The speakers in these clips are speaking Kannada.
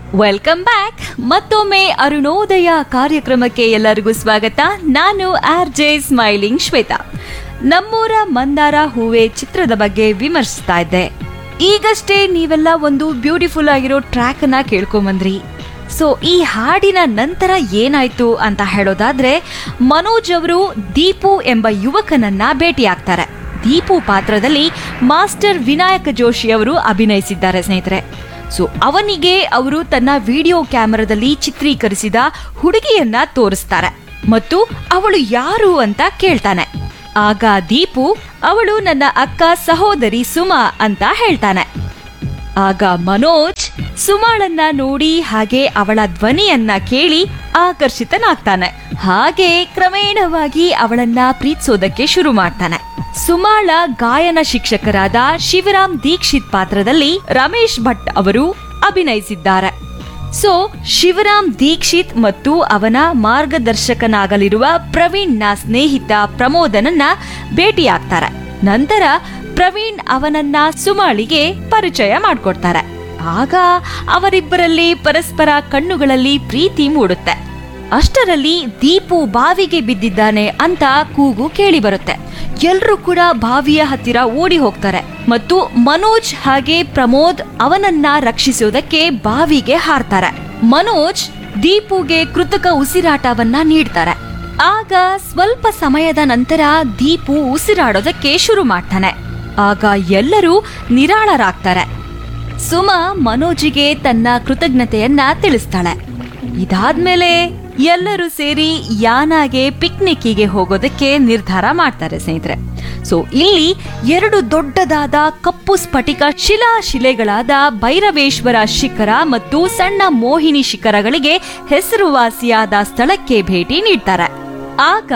ವೆಲ್ಕಮ್ ಬ್ಯಾಕ್ ಮತ್ತೊಮ್ಮೆ ಅರುಣೋದಯ ಕಾರ್ಯಕ್ರಮಕ್ಕೆ ಎಲ್ಲರಿಗೂ ಸ್ವಾಗತ ನಾನು ಆರ್ ಜೆ ಸ್ಮೈಲಿಂಗ್ ಶ್ವೇತಾ ನಮ್ಮೂರ ಮಂದಾರ ಹೂವೆ ಚಿತ್ರದ ಬಗ್ಗೆ ವಿಮರ್ಶಿಸ್ತಾ ಇದ್ದೆ ಈಗಷ್ಟೇ ನೀವೆಲ್ಲ ಒಂದು ಬ್ಯೂಟಿಫುಲ್ ಆಗಿರೋ ಟ್ರ್ಯಾಕ್ ಅನ್ನ ಕೇಳ್ಕೊಂಬಂದ್ರಿ ಸೊ ಈ ಹಾಡಿನ ನಂತರ ಏನಾಯ್ತು ಅಂತ ಹೇಳೋದಾದ್ರೆ ಮನೋಜ್ ಅವರು ದೀಪು ಎಂಬ ಯುವಕನನ್ನ ಭೇಟಿಯಾಗ್ತಾರೆ ದೀಪು ಪಾತ್ರದಲ್ಲಿ ಮಾಸ್ಟರ್ ವಿನಾಯಕ ಜೋಶಿ ಅವರು ಅಭಿನಯಿಸಿದ್ದಾರೆ ಸ್ನೇಹಿತರೆ ಸೊ ಅವನಿಗೆ ಅವರು ತನ್ನ ವಿಡಿಯೋ ಕ್ಯಾಮೆರಾದಲ್ಲಿ ಚಿತ್ರೀಕರಿಸಿದ ಹುಡುಗಿಯನ್ನ ತೋರಿಸ್ತಾರೆ ಮತ್ತು ಅವಳು ಯಾರು ಅಂತ ಕೇಳ್ತಾನೆ ಆಗ ದೀಪು ಅವಳು ನನ್ನ ಅಕ್ಕ ಸಹೋದರಿ ಸುಮಾ ಅಂತ ಹೇಳ್ತಾನೆ ಆಗ ಮನೋಜ್ ಸುಮಾಳನ್ನ ನೋಡಿ ಹಾಗೆ ಅವಳ ಧ್ವನಿಯನ್ನ ಕೇಳಿ ಆಕರ್ಷಿತನಾಗ್ತಾನೆ ಹಾಗೆ ಕ್ರಮೇಣವಾಗಿ ಅವಳನ್ನ ಪ್ರೀತಿಸೋದಕ್ಕೆ ಶುರು ಮಾಡ್ತಾನೆ ಸುಮಾಳ ಗಾಯನ ಶಿಕ್ಷಕರಾದ ಶಿವರಾಮ್ ದೀಕ್ಷಿತ್ ಪಾತ್ರದಲ್ಲಿ ರಮೇಶ್ ಭಟ್ ಅವರು ಅಭಿನಯಿಸಿದ್ದಾರೆ ಸೊ ಶಿವರಾಮ್ ದೀಕ್ಷಿತ್ ಮತ್ತು ಅವನ ಮಾರ್ಗದರ್ಶಕನಾಗಲಿರುವ ಪ್ರವೀಣ್ನ ಸ್ನೇಹಿತ ಪ್ರಮೋದನನ್ನ ಭೇಟಿಯಾಗ್ತಾರೆ ನಂತರ ಪ್ರವೀಣ್ ಅವನನ್ನ ಸುಮಾಳಿಗೆ ಪರಿಚಯ ಮಾಡ್ಕೊಡ್ತಾರೆ ಆಗ ಅವರಿಬ್ಬರಲ್ಲಿ ಪರಸ್ಪರ ಕಣ್ಣುಗಳಲ್ಲಿ ಪ್ರೀತಿ ಮೂಡುತ್ತೆ ಅಷ್ಟರಲ್ಲಿ ದೀಪು ಬಾವಿಗೆ ಬಿದ್ದಿದ್ದಾನೆ ಅಂತ ಕೂಗು ಕೇಳಿ ಬರುತ್ತೆ ಎಲ್ರೂ ಕೂಡ ಬಾವಿಯ ಹತ್ತಿರ ಓಡಿ ಹೋಗ್ತಾರೆ ಮತ್ತು ಮನೋಜ್ ಹಾಗೆ ಪ್ರಮೋದ್ ಅವನನ್ನ ರಕ್ಷಿಸೋದಕ್ಕೆ ಬಾವಿಗೆ ಹಾರ್ತಾರೆ ಮನೋಜ್ ದೀಪುಗೆ ಕೃತಕ ಉಸಿರಾಟವನ್ನ ನೀಡ್ತಾರೆ ಆಗ ಸ್ವಲ್ಪ ಸಮಯದ ನಂತರ ದೀಪು ಉಸಿರಾಡೋದಕ್ಕೆ ಶುರು ಮಾಡ್ತಾನೆ ಆಗ ಎಲ್ಲರೂ ನಿರಾಳರಾಗ್ತಾರೆ ಸುಮಾ ಮನೋಜಿಗೆ ತನ್ನ ಕೃತಜ್ಞತೆಯನ್ನ ತಿಳಿಸ್ತಾಳೆ ಇದಾದ್ಮೇಲೆ ಎಲ್ಲರೂ ಸೇರಿ ಯಾನಾಗೆ ಪಿಕ್ನಿಕ್ಕಿಗೆ ಹೋಗೋದಕ್ಕೆ ನಿರ್ಧಾರ ಮಾಡ್ತಾರೆ ಸ್ನೇಹಿತರೆ ಸೊ ಇಲ್ಲಿ ಎರಡು ದೊಡ್ಡದಾದ ಕಪ್ಪು ಸ್ಫಟಿಕ ಶಿಲಾಶಿಲೆಗಳಾದ ಭೈರವೇಶ್ವರ ಶಿಖರ ಮತ್ತು ಸಣ್ಣ ಮೋಹಿನಿ ಶಿಖರಗಳಿಗೆ ಹೆಸರುವಾಸಿಯಾದ ಸ್ಥಳಕ್ಕೆ ಭೇಟಿ ನೀಡ್ತಾರೆ ಆಗ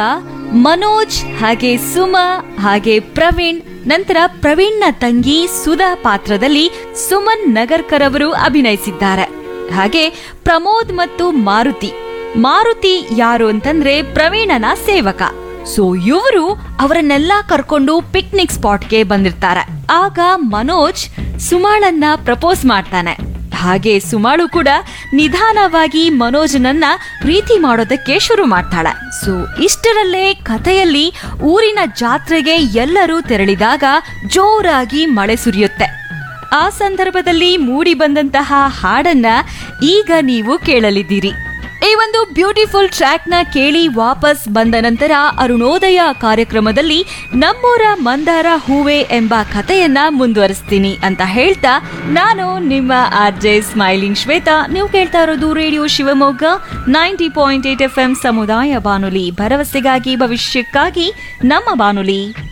ಮನೋಜ್ ಹಾಗೆ ಸುಮಾ ಹಾಗೆ ಪ್ರವೀಣ್ ನಂತರ ಪ್ರವೀಣ್ನ ತಂಗಿ ಸುಧಾ ಪಾತ್ರದಲ್ಲಿ ಸುಮನ್ ನಗರ್ಕರ್ ಅವರು ಅಭಿನಯಿಸಿದ್ದಾರೆ ಹಾಗೆ ಪ್ರಮೋದ್ ಮತ್ತು ಮಾರುತಿ ಮಾರುತಿ ಯಾರು ಅಂತಂದ್ರೆ ಪ್ರವೀಣನ ಸೇವಕ ಸೊ ಇವರು ಅವರನ್ನೆಲ್ಲ ಕರ್ಕೊಂಡು ಪಿಕ್ನಿಕ್ ಸ್ಪಾಟ್ಗೆ ಬಂದಿರ್ತಾರೆ ಆಗ ಮನೋಜ್ ಸುಮಾಳನ್ನ ಪ್ರಪೋಸ್ ಮಾಡ್ತಾನೆ ಹಾಗೆ ಸುಮಾಳು ಕೂಡ ನಿಧಾನವಾಗಿ ಮನೋಜನನ್ನ ಪ್ರೀತಿ ಮಾಡೋದಕ್ಕೆ ಶುರು ಮಾಡ್ತಾಳೆ ಸೊ ಇಷ್ಟರಲ್ಲೇ ಕಥೆಯಲ್ಲಿ ಊರಿನ ಜಾತ್ರೆಗೆ ಎಲ್ಲರೂ ತೆರಳಿದಾಗ ಜೋರಾಗಿ ಮಳೆ ಸುರಿಯುತ್ತೆ ಆ ಸಂದರ್ಭದಲ್ಲಿ ಮೂಡಿ ಬಂದಂತಹ ಹಾಡನ್ನ ಈಗ ನೀವು ಕೇಳಲಿದ್ದೀರಿ ಈ ಒಂದು ಬ್ಯೂಟಿಫುಲ್ ಟ್ರ್ಯಾಕ್ ನ ಕೇಳಿ ವಾಪಸ್ ಬಂದ ನಂತರ ಅರುಣೋದಯ ಕಾರ್ಯಕ್ರಮದಲ್ಲಿ ನಮ್ಮೂರ ಮಂದಾರ ಹೂವೆ ಎಂಬ ಕಥೆಯನ್ನ ಮುಂದುವರಿಸ್ತೀನಿ ಅಂತ ಹೇಳ್ತಾ ನಾನು ನಿಮ್ಮ ಆರ್ ಜೆ ಸ್ಮೈಲಿಂಗ್ ಶ್ವೇತಾ ನೀವು ಕೇಳ್ತಾ ಇರೋದು radio Shivamogga ninety point eight F M ಸಮುದಾಯ ಬಾನುಲಿ ಭರವಸೆಗಾಗಿ ಭವಿಷ್ಯಕ್ಕಾಗಿ ನಮ್ಮ ಬಾನುಲಿ